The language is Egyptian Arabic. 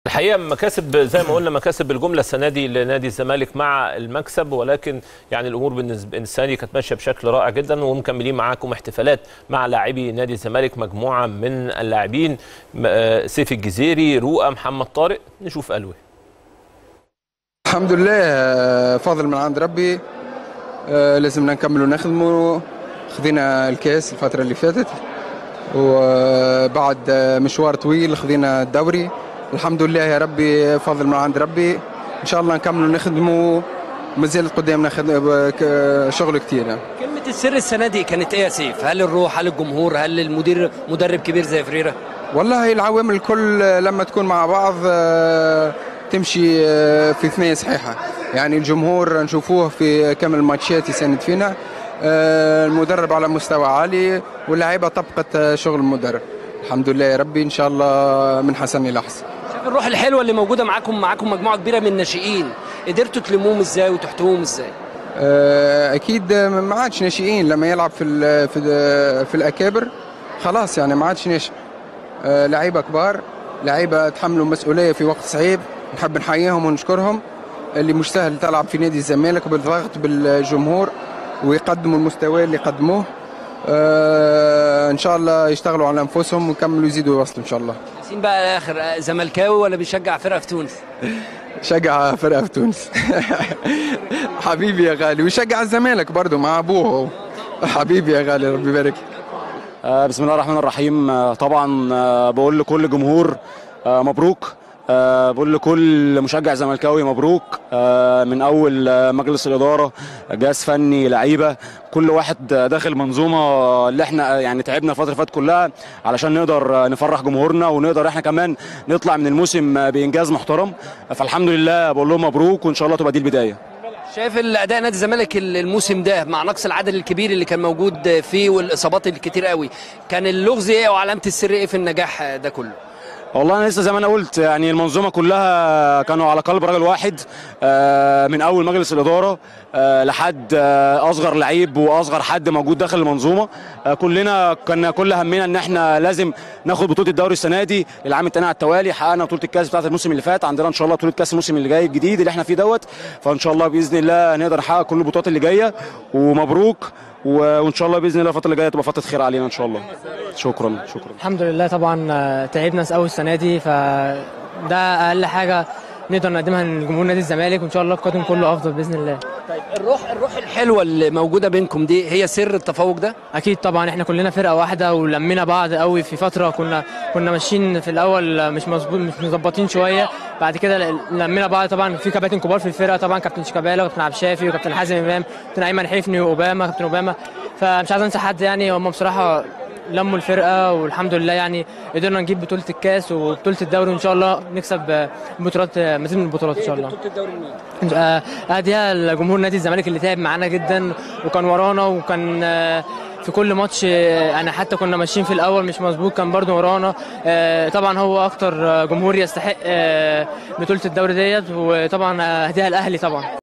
الحقيقه مكاسب زي ما قلنا مكاسب الجمله السنه دي لنادي الزمالك مع المكسب ولكن يعني الامور بالنسبه السنه دي كانت ماشيه بشكل رائع جدا ومكملين معاكم احتفالات مع لاعبي نادي الزمالك مجموعه من اللاعبين م- سيف الجزيري رؤى محمد طارق نشوف قالوا إيه. الحمد لله آه، فضل من عند ربي آه، لازمنا نكمل ونخدموا خذينا الكاس الفترة اللي فاتت وبعد آه، مشوار طويل خذينا الدوري الحمد لله يا ربي فضل من عند ربي ان شاء الله نكمل ونخدموا مازال قدامنا خد- ك- شغل كتير يعني. كلمة السر السنة دي كانت ايه يا سيف؟ هل الروح؟ هل الجمهور؟ هل المدير مدرب كبير زي فريرة؟ والله العوامل الكل لما تكون مع بعض آه، تمشي آه، في ثنية صحيحة يعني الجمهور نشوفوه في كم الماتشات يساند فينا آه، المدرب على مستوى عالي واللاعيبة طبقت آه، شغل المدرب الحمد لله يا ربي إن شاء الله من حسن إلى أحسن شايف الروح الحلوة اللي موجودة معاكم معاكم مجموعة كبيرة من الناشئين قدرتوا تلموهم ازاي وتحتوهم ازاي؟ آه، اكيد ما عادش ناشئين لما يلعب في ال في, ال في الاكابر خلاص يعني ما عادش ناشئ آه، لعيبه كبار لعيبه تحملوا مسؤوليه في وقت صعيب نحب نحييهم ونشكرهم اللي مش سهل تلعب في نادي الزمالك بالضغط بالجمهور ويقدموا المستوى اللي قدموه آه، ان شاء الله يشتغلوا على انفسهم ويكملوا يزيدوا يوصلوا ان شاء الله ياسين بقى اخر آه، زملكاوي ولا بيشجع فرقة في تونس؟ شجع فرقه في تونس حبيبي يا غالي ويشجع الزمالك برضه مع ابوه حبيبي يا غالي ربي يبارك لك. آه، بسم الله الرحمن الرحيم آه، طبعا آه، بقول لكل جمهور آه، مبروك آه، بقول لكل مشجع زملكاوي مبروك آه، من اول آه، مجلس الاداره جهاز فني لعيبه كل واحد آه، داخل منظومه اللي احنا آه، يعني تعبنا الفتره اللي فاتت كلها علشان نقدر آه، نفرح جمهورنا ونقدر احنا كمان نطلع من الموسم آه، بانجاز محترم فالحمد لله بقول لهم مبروك وان شاء الله تبقى دي البدايه شايف الاداء نادي الزمالك ال- الموسم ده مع نقص العدد الكبير اللي كان موجود فيه والاصابات الكتير قوي كان اللغز ايه وعلامه السر ايه في النجاح ده كله؟ والله انا لسه زي ما انا قلت يعني المنظومه كلها كانوا على قلب رجل واحد آه، من اول مجلس الاداره آه، لحد آه، اصغر لعيب واصغر حد موجود داخل المنظومه آه، كلنا كنا كل همنا ان احنا لازم ناخد بطوله الدوري السنه دي للعام الثاني على التوالي حققنا بطوله الكاس بتاعه الموسم اللي فات عندنا ان شاء الله بطوله كاس الموسم اللي جاي الجديد اللي احنا فيه دوت فان شاء الله باذن الله نقدر نحقق كل البطولات اللي جايه ومبروك و- وان شاء الله باذن الله الفتره اللي جايه تبقى فتره خير علينا ان شاء الله شكرا شكرا الحمد لله طبعا آه، تعبنا قوي السنه دي فده اقل حاجه نقدر نقدمها لجمهور نادي الزمالك وان شاء الله القادم كله افضل باذن الله طيب الروح الروح الحلوه اللي موجوده بينكم دي هي سر التفوق ده؟ اكيد طبعا احنا كلنا فرقه واحده ولمينا بعض قوي في فتره كنا كنا ماشيين في الاول مش مظبوط مش مظبطين شويه بعد كده ل- لمينا بعض طبعا في كباتن كبار في الفرقه طبعا كابتن شيكابالا وكابتن عبد الشافي وكابتن حازم امام كابتن ايمن حفني واوباما كابتن اوباما فمش عايز انسى حد يعني هم بصراحه لموا الفرقه والحمد لله يعني قدرنا نجيب بطوله الكاس وبطوله الدوري وان شاء الله نكسب آه، بطولات آه، مزيد من البطولات ان شاء الله الدوري مين؟ آه، اديها لجمهور نادي الزمالك اللي تعب معانا جدا وكان ورانا وكان آه، في كل ماتش آه، انا حتى كنا ماشيين في الاول مش مظبوط كان برضه ورانا آه، طبعا هو اكتر آه، جمهور يستحق آه، بطوله الدوري ديت وطبعا آه، هديها الاهلي طبعا